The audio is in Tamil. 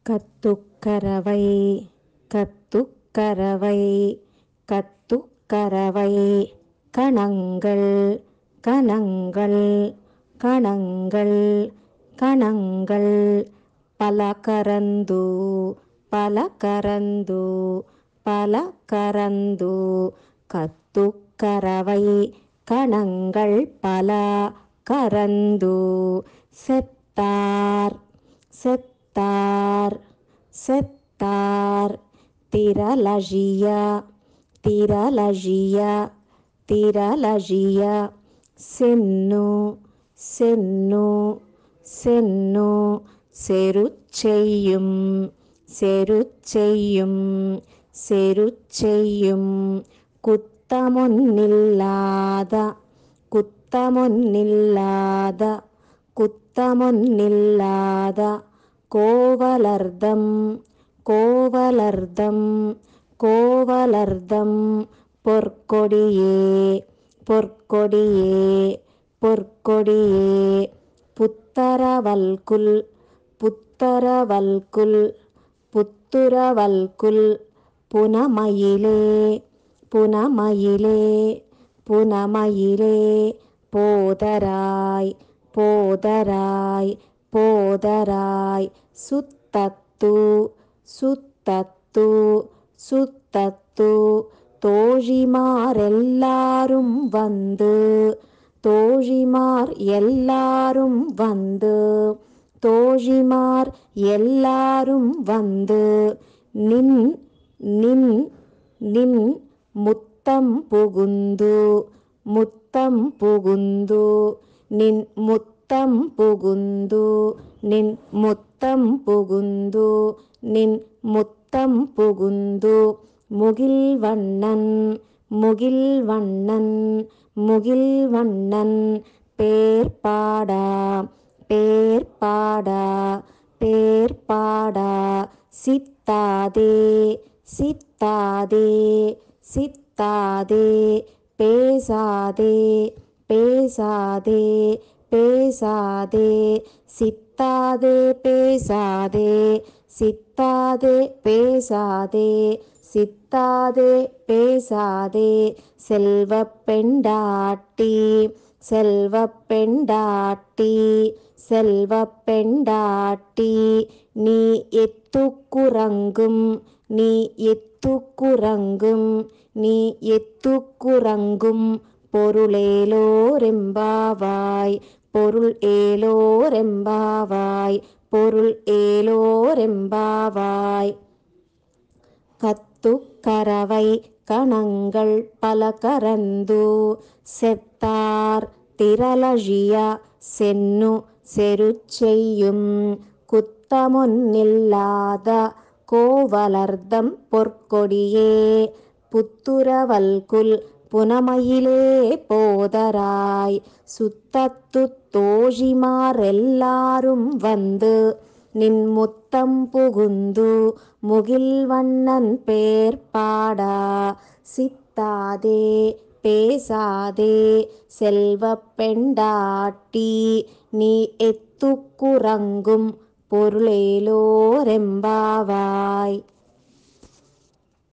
கத்துக்கரவை கத்துக்கரவை கத்துக்கரவை கணங்கள் கணங்கள் கணங்கள் கணங்கள் பலகரந்து பலகரந்து பலகரந்து கத்துக்கரவை கணங்கள் பல கரந்து செத்தார் செத்தார் செத்தார் திரளஜிய திரளஜிய திரளஜிய சென்னு சென்னு சென்னு செருச்செய்யும் செருச்செய்யும் செருச்செய்யும் குத்தமொன்னில்லாத குத்தமொன்னில்லாத குத்தமொன்னில்லாத கோவலர்தம் கோவலர்தம் கோவலர்தம் பொற்கொடியே பொற்கொடியே பொற்கொடியே புத்தரவல்குல் புத்தரவல்குல் புத்துரவல்குல் புனமயிலே புனமயிலே புனமயிலே போதராய் போதராய் போதராய் சுத்தத்து சுத்தத்து சுத்தத்து தோழிமாரெல்லாரும் வந்து தோழிமார் எல்லாரும் வந்து தோழிமார் எல்லாரும் வந்து நின் நின் நின் முத்தம் புகுந்து முத்தம் புகுந்து நின் முத்தம் புகுந்து நின் முத்தம் புகுந்து நின் முத்தம் புகுந்து முகில் வண்ணன் முகில் வண்ணன் முகில் வண்ணன் பேர் பாடா பேர் பாடா பேர் பாடா சித்தாதே சித்தாதே சித்தாதே பேசாதே பேசாதே பேசாதே சித்தாதே பேசாதே சித்தாதே பேசாதே சித்தாதே பேசாதே செல்வ பெண்டாட்டி செல்வ பெண்டாட்டி செல்வ பெண்டாட்டி நீ எத்துக்குறங்கும் நீ எத்துக்குறங்கும் நீ எத்துக்குறங்கும் பொருளேலோரெம்பாவாய் பொருள் ஏலோரெம்பாவாய் பொருள் ஏலோரெம்பாவாய் கத்துக்கரவை கணங்கள் பல கரந்து செத்தார் திரளழிய சென்னு செருச்செய்யும் குத்தமொன்னில்லாத கோவலர்தம் பொற்கொடியே புத்துரவல்குல் புனமயிலே போதராய் சுத்தத்து தோழிமாரெல்லாரும் வந்து நின் முத்தம் புகுந்து முகில் வண்ணன் பேர் பாடா சித்தாதே பேசாதே செல்வ பெண்டாட்டி நீ எத்துக்குறங்கும் பொருளேலோரெம்பாவாய்